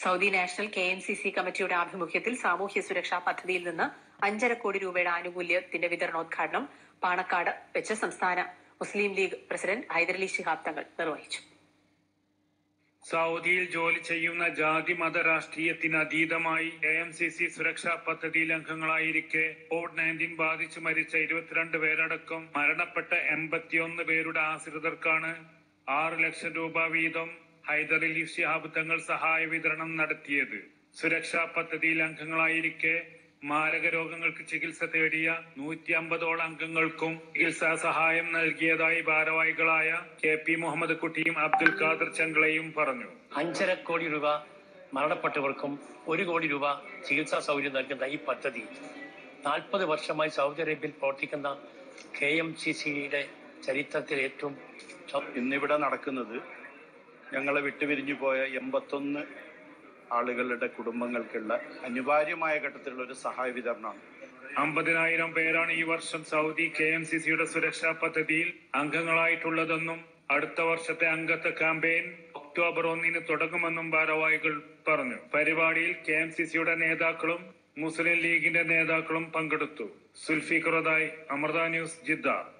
Saudi national K M C C കമ്മിറ്റിയുടെ ആഭിമുഖ്യത്തിൽ സാമൂഹ്യ സുരക്ഷാ പദ്ധതിയിൽ നിന്ന് അഞ്ചര കോടി രൂപയുടെ ആനുകൂല്യത്തിന്റെ വിതരണോദ്ഘാടനം പാണക്കാട് വെച്ച് സംസ്ഥാന മുസ്ലിം ലീഗ് പ്രസിഡന്റ് ഹൈദരലി ശിഹാബ് തങ്ങൾ നിർവഹിച്ചു സൗദിയിൽ ജോലി ചെയ്യുന്ന ജാതി മത രാഷ്ട്രീയത്തിന് അതീതമായി എ എം സി സി സുരക്ഷാ പദ്ധതിയിൽ അംഗങ്ങളായിരിക്കെ കോവിഡ് നയൻറ്റീൻ ബാധിച്ചു മരിച്ച ഇരുപത്തിരണ്ട് പേരടക്കം മരണപ്പെട്ട എൺപത്തിയൊന്ന് പേരുടെ ആശ്രിതർക്കാണ് ആറ് ലക്ഷം രൂപ വീതം ഹൈദരലി ശിഹാബ് തങ്ങൾ സഹായ വിതരണം നടത്തിയത് സുരക്ഷാ പദ്ധതിയിൽ അംഗങ്ങളായിരിക്കെ മാരക രോഗങ്ങൾക്ക് ചികിത്സ തേടിയ നൂറ്റി അമ്പതോളം അംഗങ്ങൾക്കും ചികിത്സാ സഹായം നൽകിയതായി ഭാരവാഹികളായ കെ പി മുഹമ്മദ് കുട്ടിയും അബ്ദുൽ ഖാദർ ചങ്കളയും പറഞ്ഞു അഞ്ചര കോടി രൂപ മരണപ്പെട്ടവർക്കും ഒരു കോടി രൂപ ചികിത്സാ സൗകര്യം നൽകുന്ന ഈ പദ്ധതി നാൽപ്പത് വർഷമായി സൗദി അറേബ്യയിൽ പ്രവർത്തിക്കുന്ന കെ എം സി സിയുടെ ചരിത്രത്തിൽ ഏറ്റവും സൗ- ഇന്നിവിടെ നടക്കുന്നത് ഞങ്ങളെ വിട്ടുപിരിഞ്ഞു പോയ എൺപത്തൊന്ന് ആളുകളുടെ കുടുംബങ്ങൾക്കുള്ള അനിവാര്യമായ ഘട്ടത്തിലുള്ള ഒരു സഹായ വിതരണമാണ് അമ്പതിനായിരം പേരാണ് ഈ വർഷം സൗദി കെ എം സി സിയുടെ സുരക്ഷാ പദ്ധതിയിൽ അംഗങ്ങളായിട്ടുള്ളതെന്നും അടുത്ത വർഷത്തെ അംഗത്വ ക്യാമ്പയിൻ ഒക്ടോബർ ഒന്നിന് തുടങ്ങുമെന്നും ഭാരവാഹികൾ പറഞ്ഞു പരിപാടിയിൽ കെ എം സി സിയുടെ നേതാക്കളും മുസ്ലിം ലീഗിന്റെ നേതാക്കളും പങ്കെടുത്തു സുൽഫിഖറുദായി അമൃത ന്യൂസ് ജിദ്ദ